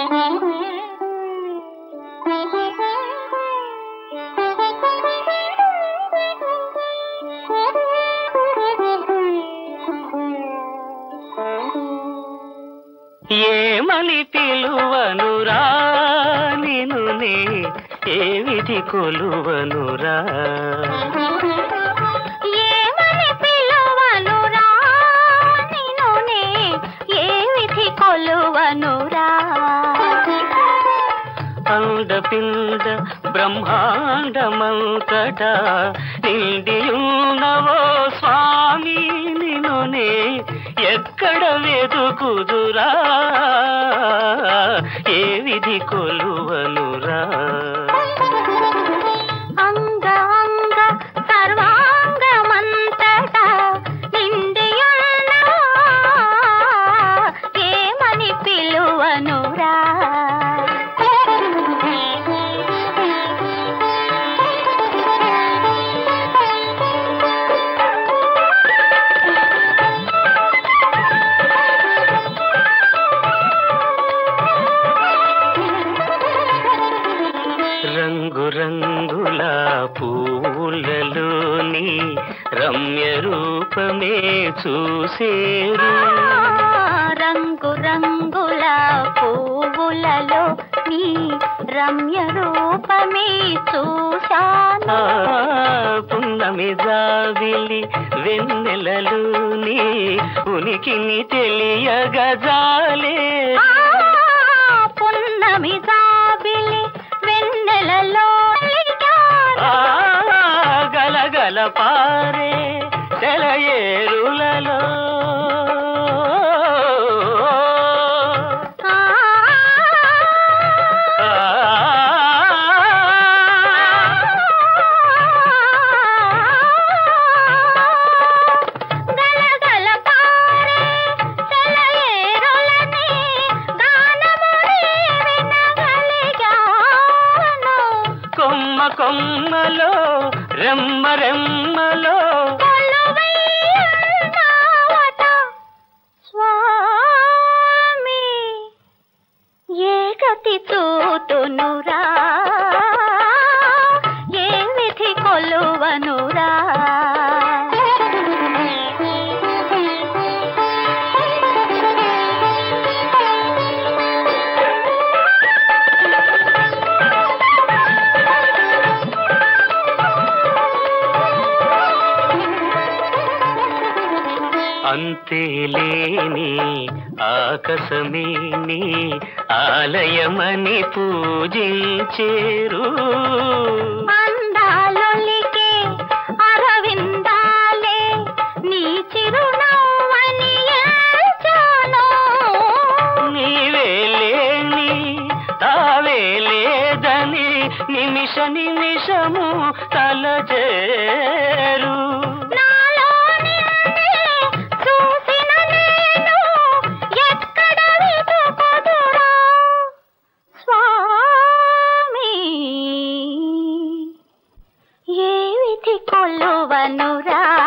ఏమని పిలువనురా నిను నే ఏ విధి కొలువనురా ఏమని పిలువనురా నిన్ను నే ఏ విధి కొలువనురా అండపిండ బ్రహ్మాండమంతట నిండియున్నవో స్వామి నిను నే ఎక్కడ వెతుకుదురా ఏ విధి కొలువనురా అంగ అంగ సర్వాంగమంతటా నిండియున్న ఏమని పిలువనురా రంగు రంగుల పూలలోని రమ్య రూపమే చూసేరు రంగు రంగుల పువ్వులలో నీ రమ్య రూపమే చూశాను ఆ పున్నమి జావిలి వెన్నెలలోని ఉనికిని తెలియగజాలే ఆ, పున్నమి జాబిలి వెన్నెలలో ఆ గలగల పారే సెలయేరులలో ఆ, ఆ గలగల పారే సెలయేరులని గానముని వినగలిగాను. కొమ్మ కొమ్మలో రెమ్మ రెమ్మలో కొలువైయున్నావట స్వామి ఏ గతి చూతునురా ఏ విధి కొలువనురా అంతేలేని ఆకాశమేని ఆలయమని పూజించేరు అందాలొలికే అరవిందాలే నీ చిరునవ్వని ఎంచాను. నీవే లేని తావే లేదని నిమిష నిమిషము తలచేరు నాలో నిన్నే చూసిన నేను ఎక్కడ వెతుకుదురా స్వామి ఏ విధి కొలువనురా